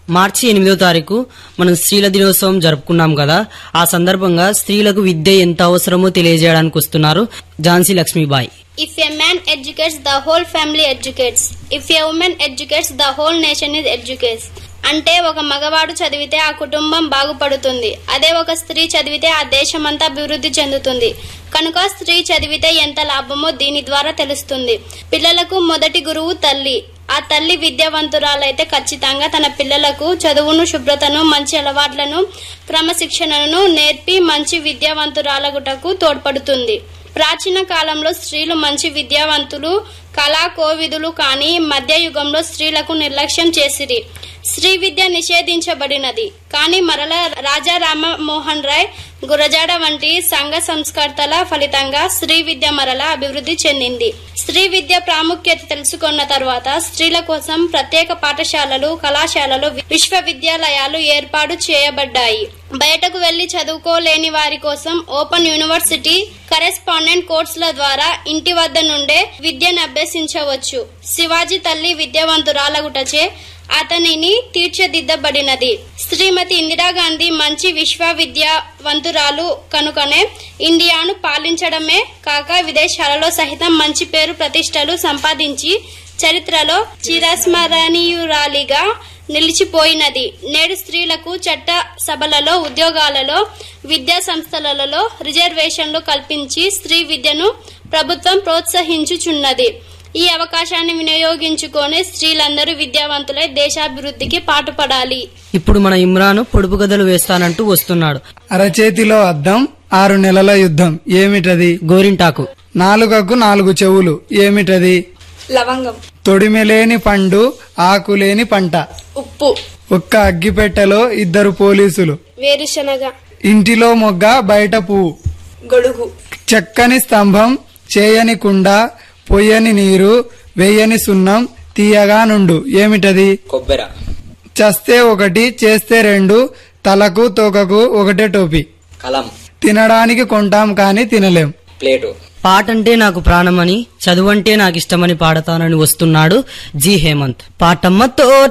మార్చి ఎనిమిదో తారీఖు మనం స్త్రీల దినోత్సవం జరుపుకున్నాం కదా ఆ సందర్భంగా స్త్రీలకు విద్య ఎంత అవసరమో తెలియజేయడానికి వస్తున్నారు Jhansi Lakshmibai If a man educates, the whole family educates. If a woman educates, the whole nation is educates. అంటే ఒక మగవాడు చదివితే ఆ కుటుంబం బాగుపడుతుంది అదే ఒక స్త్రీ చదివితే ఆ దేశమంతా అభివృద్ధి చెందుతుంది కనుక స్త్రీ చదివితే ఎంత లాభమో దీని ద్వారా తెలుస్తుంది పిల్లలకు మొదటి గురువు తల్లి ఆ తల్లి విద్యావంతురాలైతే ఖచ్చితంగా తన పిల్లలకు చదువును శుభ్రతను మంచి అలవాట్లను క్రమశిక్షణను నేర్పి మంచి విద్యావంతురాలగుటకు తోడ్పడుతుంది ప్రాచీన కాలంలో స్త్రీలు మంచి విద్యావంతులు కళా కోవిదులు కానీ మధ్యయుగంలో స్త్రీలకు నిర్లక్ష్యం చేసిరి స్త్రీ విద్య నిషేధించబడినది కానీ మరల రాజా రామమోహన్ రాయ్ గురజాడ వంటి సంఘ సంస్కర్తల ఫలితంగా స్త్రీ విద్య మరల అభివృద్ధి చెందింది స్త్రీ విద్య ప్రాముఖ్యత తెలుసుకున్న తర్వాత స్త్రీల కోసం ప్రత్యేక పాఠశాలలు కళాశాలలు విశ్వవిద్యాలయాలు ఏర్పాటు చేయబడ్డాయి బయటకు వెళ్లి చదువుకోలేని వారి కోసం ఓపెన్ యూనివర్సిటీ కరెస్పాండెంట్ కోర్సుల ద్వారా ఇంటి వద్ద నుండే విద్యను అభ్యసించవచ్చు శివాజీ తల్లి విద్యావంతురాలగుటచే అతనిని తీర్చిదిద్దబడినది శ్రీమతి ఇందిరాగాంధీ మంచి విశ్వవిద్యావంతురాలు కనుకనే ఇండియాను పాలించడమే కాక విదేశాలలో సహితం మంచి పేరు ప్రతిష్టలు సంపాదించి చరిత్రలో చిరస్మరణీయురాలిగా నిలిచిపోయినది నేడు స్త్రీలకు చట్ట సభలలో ఉద్యోగాలలో విద్యా సంస్థలలో రిజర్వేషన్లు కల్పించి స్త్రీ విద్యను ప్రభుత్వం ప్రోత్సహించుచున్నది ఈ అవకాశాన్ని వినియోగించుకొని స్త్రీలందరూ విద్యావంతులై దేశాభివృద్ధికి పాటుపడాలి ఇప్పుడు మన ఇమ్రాన్ పొడుపు కథలు వేస్తానంటూ వస్తున్నాడు అరచేతిలో అద్దం ఆరు నెలల యుద్ధం ఏమిటది గోరింటాకు నాలుకకు నాలుగు చెవులు ఏమిటది లవంగం తొడిమెలేని పండు ఆకులేని పంట ఉప్పు ఒక్క అగ్గిపెట్టెలో ఇద్దరు పోలీసులు వేరుశనగ ఇంటిలో మొగ్గ బయట పువ్వు గొడుగు చెక్కని స్తంభం చేయని కుండ పొయ్యని నీరు వెయ్యని సున్నం తీయగా నుండు ఏమిటది కొబ్బెర చస్తే ఒకటి చేస్తే రెండు తలకు తోకకు ఒకటే టోపీ కలం తినడానికి కొంటాం కానీ తినలేం ప్లేటు పాట అంటే నాకు ప్రాణమని చదువంటే నాకు ఇష్టమని పాడతానని వస్తున్నాడు జి హేమంత్ పాటమ్మతో